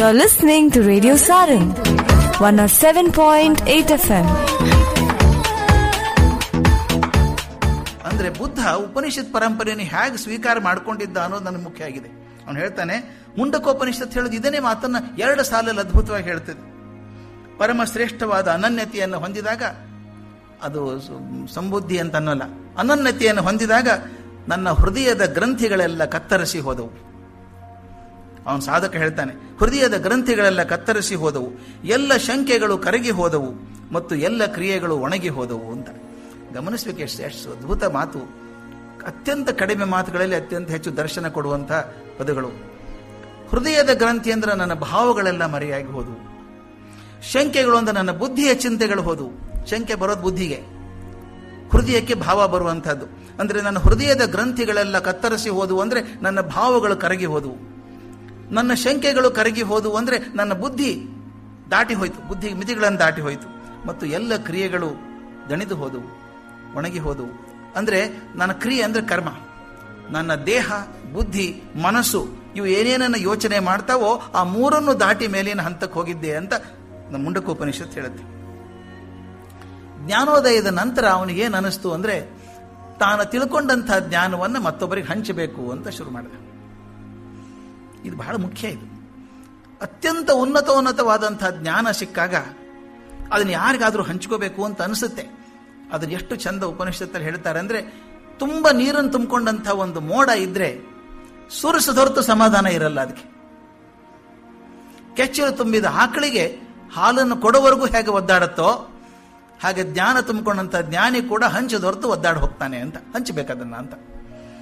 You're listening to Radio Saran, 107.8 FM. ಅಂದ್ರೆ ಬುದ್ಧ ಉಪನಿಷತ್ ಪರಂಪರೆಯನ್ನು ಹೇಗೆ ಸ್ವೀಕಾರ ಮಾಡಿಕೊಂಡಿದ್ದ ಅನ್ನೋದು ನನಗೆ ಮುಖ್ಯ ಆಗಿದೆ ಅವನು ಹೇಳ್ತಾನೆ ಮುಂಡಕೋಪನಿಷತ್ ಹೇಳೋದು ಇದನ್ನೇ ಮಾತನ್ನ ಎರಡು ಸಾಲಲ್ಲಿ ಅದ್ಭುತವಾಗಿ ಹೇಳ್ತದೆ ಪರಮ ಶ್ರೇಷ್ಠವಾದ ಅನನ್ಯತೆಯನ್ನು ಹೊಂದಿದಾಗ ಅದು ಸು- ಸಂಬುದ್ಧಿ ಅಂತ ಅನ್ನೋಲ್ಲ ಅನನ್ಯತೆಯನ್ನು ಹೊಂದಿದಾಗ ನನ್ನ ಹೃದಯದ ಗ್ರಂಥಿಗಳೆಲ್ಲ ಕತ್ತರಿಸಿ ಹೋದವು ಅವನು ಸಾಧಕ ಹೇಳ್ತಾನೆ ಹೃದಯದ ಗ್ರಂಥಿಗಳೆಲ್ಲ ಕತ್ತರಿಸಿ ಹೋದವು ಎಲ್ಲ ಶಂಕೆಗಳು ಕರಗಿ ಹೋದವು ಮತ್ತು ಎಲ್ಲ ಕ್ರಿಯೆಗಳು ಒಣಗಿ ಹೋದವು ಅಂತ ಗಮನಿಸಬೇಕು ಎಷ್ಟು ಎಷ್ಟು ಅದ್ಭುತ ಮಾತು ಅತ್ಯಂತ ಕಡಿಮೆ ಮಾತುಗಳಲ್ಲಿ ಅತ್ಯಂತ ಹೆಚ್ಚು ದರ್ಶನ ಕೊಡುವಂಥ ಪದಗಳು ಹೃದಯದ ಗ್ರಂಥಿ ಅಂದ್ರೆ ನನ್ನ ಭಾವಗಳೆಲ್ಲ ಮರೆಯಾಗಿ ಹೋದವು ಶಂಕೆಗಳು ಅಂದ್ರೆ ನನ್ನ ಬುದ್ಧಿಯ ಚಿಂತೆಗಳು ಹೋದವು ಶಂಕೆ ಬರೋದು ಬುದ್ಧಿಗೆ ಹೃದಯಕ್ಕೆ ಭಾವ ಬರುವಂಥದ್ದು ಅಂದ್ರೆ ನನ್ನ ಹೃದಯದ ಗ್ರಂಥಿಗಳೆಲ್ಲ ಕತ್ತರಿಸಿ ಹೋದವು ಅಂದ್ರೆ ನನ್ನ ಭಾವಗಳು ಕರಗಿ ಹೋದವು ನನ್ನ ಶಂಕೆಗಳು ಕರಗಿ ಹೋದವು ಅಂದ್ರೆ ನನ್ನ ಬುದ್ಧಿ ದಾಟಿ ಹೋಯಿತು ಬುದ್ಧಿ ಮಿತಿಗಳನ್ನು ದಾಟಿ ಹೋಯಿತು ಮತ್ತು ಎಲ್ಲ ಕ್ರಿಯೆಗಳು ದಣಿದು ಹೋದವು ಒಣಗಿ ಹೋದವು ಅಂದ್ರೆ ನನ್ನ ಕ್ರಿಯೆ ಅಂದ್ರೆ ಕರ್ಮ ನನ್ನ ದೇಹ ಬುದ್ಧಿ ಮನಸ್ಸು ಇವು ಏನೇನನ್ನ ಯೋಚನೆ ಮಾಡ್ತಾವೋ ಆ ಮೂರನ್ನು ದಾಟಿ ಮೇಲಿನ ಹಂತಕ್ಕೆ ಹೋಗಿದ್ದೆ ಅಂತ ನಮ್ಮ ಮುಂಡಕೋಪನಿಷತ್ ಹೇಳುತ್ತೆ ಜ್ಞಾನೋದಯದ ನಂತರ ಅವನಿಗೆ ಏನು ಅನಿಸ್ತು ಅಂದ್ರೆ ತಾನು ತಿಳ್ಕೊಂಡಂತಹ ಜ್ಞಾನವನ್ನು ಮತ್ತೊಬ್ಬರಿಗೆ ಹಂಚಬೇಕು ಅಂತ ಶುರು ಮಾಡಿದ ಇದು ಬಹಳ ಮುಖ್ಯ ಇದು ಅತ್ಯಂತ ಉನ್ನತೋನ್ನತವಾದಂತಹ ಜ್ಞಾನ ಸಿಕ್ಕಾಗ ಅದನ್ನು ಯಾರಿಗಾದರೂ ಹಂಚ್ಕೋಬೇಕು ಅಂತ ಅನಿಸುತ್ತೆ ಅದನ್ನ ಎಷ್ಟು ಚಂದ ಉಪನಿಷತ್ತಲ್ಲಿ ಹೇಳ್ತಾರೆ ಅಂದ್ರೆ ತುಂಬ ನೀರನ್ನು ತುಂಬಿಕೊಂಡಂಥ ಒಂದು ಮೋಡ ಇದ್ರೆ ಸುರಸು ಹೊರತು ಸಮಾಧಾನ ಇರಲ್ಲ ಅದಕ್ಕೆ ಕೆಚ್ಚಲು ತುಂಬಿದ ಆಕಳಿಗೆ ಹಾಲನ್ನು ಕೊಡುವವರೆಗೂ ಹೇಗೆ ಒದ್ದಾಡುತ್ತೋ ಹಾಗೆ ಜ್ಞಾನ ತುಂಬಿಕೊಂಡಂಥ ಜ್ಞಾನಿ ಕೂಡ ಹಂಚದ ಹೊರತು ಒದ್ದಾಡಿ ಹೋಗ್ತಾನೆ ಅಂತ ಹಂಚಬೇಕದನ್ನ ಅಂತ